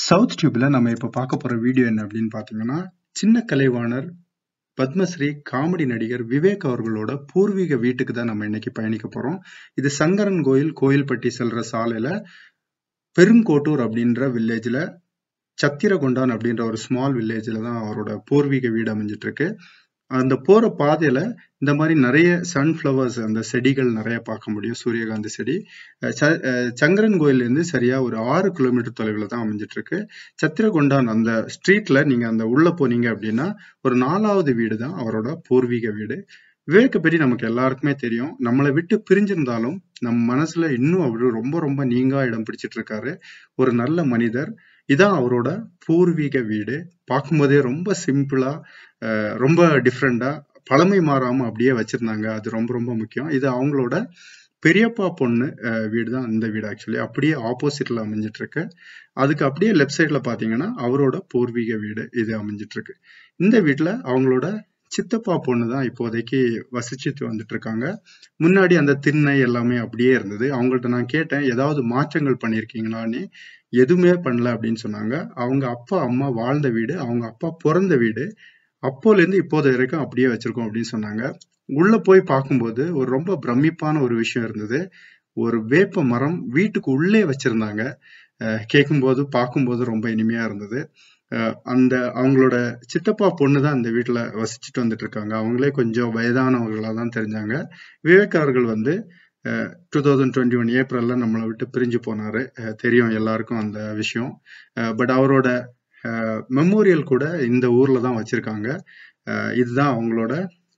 south டியூப்ல நம்ம இப்ப பார்க்க போற வீடியோ என்ன அப்படின்னு பாத்தீங்கன்னா சின்ன கலைவாணர் பத்மஸ்ரீ காமெடி நடிகர் விவேக் அவர்களோட பூர்வீக வீட்டுக்கு தான் நம்ம இன்னைக்கு பயணிக்க போறோம் இது சங்கரன் கோயில் கோயில்பட்டி செல்ற சாலையில பெருங்கோட்டூர் அப்படின்ற வில்லேஜ்ல சத்திரகொண்டான் அப்படின்ற ஒரு ஸ்மால் வில்லேஜ்ல தான் அவரோட பூர்வீக வீடு அமைஞ்சிட்டு இருக்கு அந்த போற பாதையில இந்த மாதிரி நிறைய சன்ஃப்ளவர்ஸ் அந்த செடிகள் நிறைய பார்க்க முடியும் சூரியகாந்தி செடி அஹ் ச- அஹ் சங்கரன் கோயில்ல இருந்து சரியா ஒரு ஆறு கிலோமீட்டர் தொலைவில் தான் அமைஞ்சிட்டு இருக்கு சத்திரகொண்டான் அந்த ஸ்ட்ரீட்ல நீங்க அந்த உள்ள போனீங்க அப்படின்னா ஒரு நாலாவது வீடு தான் அவரோட பூர்வீக வீடு விவேக்க பற்றி நமக்கு எல்லாருக்குமே தெரியும் நம்மளை விட்டு பிரிஞ்சிருந்தாலும் நம்ம மனசுல இன்னும் அவரு ரொம்ப ரொம்ப நீங்கா இடம் பிடிச்சிட்டு இருக்காரு ஒரு நல்ல மனிதர் இதான் அவரோட பூர்வீக வீடு பார்க்கும்போதே ரொம்ப சிம்பிளா அஹ் ரொம்ப டிஃப்ரெண்டா பழமை மாறாம அப்படியே வச்சிருந்தாங்க அது ரொம்ப ரொம்ப முக்கியம் இது அவங்களோட பெரியப்பா பொண்ணு அஹ், வீடு தான் இந்த வீடு ஆக்சுவலி அப்படியே ஆப்போசிட்ல அமைஞ்சிட்டு இருக்கு அதுக்கு அப்படியே லெஃப்ட் சைட்ல பாத்தீங்கன்னா அவரோட பூர்வீக வீடு இது அமைஞ்சிட்டு இருக்கு இந்த வீட்ல அவங்களோட சித்தப்பா பொண்ணு தான் இப்போதைக்கு வசிச்சுட்டு வந்துட்டு இருக்காங்க முன்னாடி அந்த திண்ணை எல்லாமே அப்படியே இருந்தது அவங்கள்ட்ட நான் கேட்டேன் ஏதாவது மாற்றங்கள் பண்ணியிருக்கீங்களான்னு எதுவுமே பண்ணல அப்படின்னு சொன்னாங்க அவங்க அப்பா அம்மா வாழ்ந்த வீடு அவங்க அப்பா பிறந்த வீடு அப்போல இருந்து இப்போது வரைக்கும் அப்படியே வச்சிருக்கோம் அப்படின்னு சொன்னாங்க உள்ள போய் பார்க்கும்போது ஒரு ரொம்ப பிரமிப்பான ஒரு விஷயம் இருந்தது ஒரு வேப்ப மரம் வீட்டுக்கு உள்ளே வச்சிருந்தாங்க அஹ் கேட்கும்போது பார்க்கும்போது ரொம்ப இனிமையா இருந்தது அஹ் அந்த அவங்களோட சித்தப்பா பொண்ணு தான் இந்த வீட்டுல வசிச்சுட்டு வந்துட்டு இருக்காங்க அவங்களே கொஞ்சம் வயதானவர்களா தான் தெரிஞ்சாங்க விவேக் அவர்கள் வந்து டூ தௌசண்ட் டுவெண்ட்டி ஒன் ஏப்ரல்ல நம்மளை விட்டு பிரிஞ்சு போனாரு அஹ் தெரியும் எல்லாருக்கும் அந்த விஷயம் பட் அவரோட மெமோரியல் கூட இந்த ஊர்ல தான் வச்சிருக்காங்க அஹ் இதுதான் அவங்களோட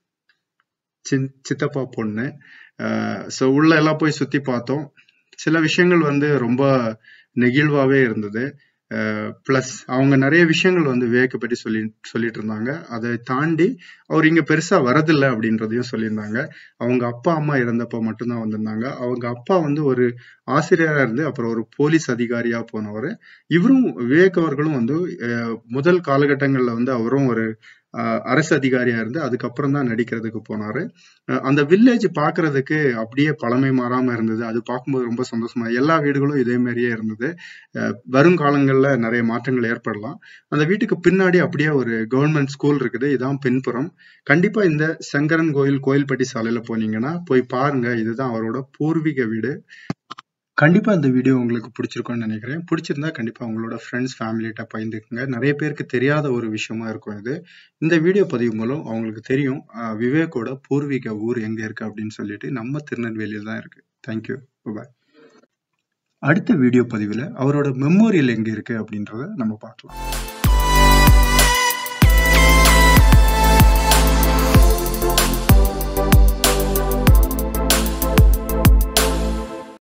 சின் சித்தப்பா பொண்ணு ஸோ உள்ள எல்லாம் போய் சுத்தி பார்த்தோம் சில விஷயங்கள் வந்து ரொம்ப நெகிழ்வாவே இருந்தது ப்ளஸ் அவங்க நிறைய விஷயங்கள் வந்து விவேக்கை பற்றி சொல்லி சொல்லிட்டு இருந்தாங்க அதை தாண்டி அவர் இங்க பெருசா வரதில்லை அப்படின்றதையும் சொல்லியிருந்தாங்க அவங்க அப்பா அம்மா இறந்தப்ப மட்டும்தான் வந்திருந்தாங்க அவங்க அப்பா வந்து ஒரு ஆசிரியரா இருந்து அப்புறம் ஒரு போலீஸ் அதிகாரியா போனவர் இவரும் விவேக் அவர்களும் வந்து அஹ், முதல் காலகட்டங்கள்ல வந்து அவரும் ஒரு அஹ், அரசு அதிகாரியா இருந்து அதுக்கப்புறம் தான் நடிக்கிறதுக்கு போனாரு அஹ், அந்த வில்லேஜ் பாக்குறதுக்கு அப்படியே பழமை மாறாம இருந்தது அது பார்க்கும்போது ரொம்ப சந்தோஷமா எல்லா வீடுகளும் இதே மாதிரியே இருந்தது அஹ், வருங்காலங்கள்ல நிறைய மாற்றங்கள் ஏற்படலாம் அந்த வீட்டுக்கு பின்னாடி அப்படியே ஒரு கவர்மெண்ட் ஸ்கூல் இருக்குது இதான் பின்புறம் கண்டிப்பா இந்த சங்கரன் கோயில் கோயில்பட்டி சாலையில போனீங்கன்னா போய் பாருங்க இதுதான் அவரோட பூர்வீக வீடு கண்டிப்பா இந்த வீடியோ உங்களுக்கு பிடிச்சிருக்கும்னு நினைக்கிறேன் பிடிச்சிருந்தா கண்டிப்பா உங்களோட ஃப்ரெண்ட்ஸ் ஃபேமிலிட்ட பகிர்ந்துக்குங்க நிறைய பேருக்கு தெரியாத ஒரு விஷயமா இருக்கும் இது இந்த வீடியோ பதிவு மூலம் அவங்களுக்கு தெரியும் அஹ், விவேக்கோட பூர்வீக ஊர் எங்க இருக்கு அப்படின்னு சொல்லிட்டு நம்ம திருநெல்வேலியில் தான் இருக்கு தேங்க்யூ பாய் அடுத்த வீடியோ பதிவில் அவரோட மெமோரியல் எங்க இருக்கு அப்படின்றத நம்ம பார்க்கலாம்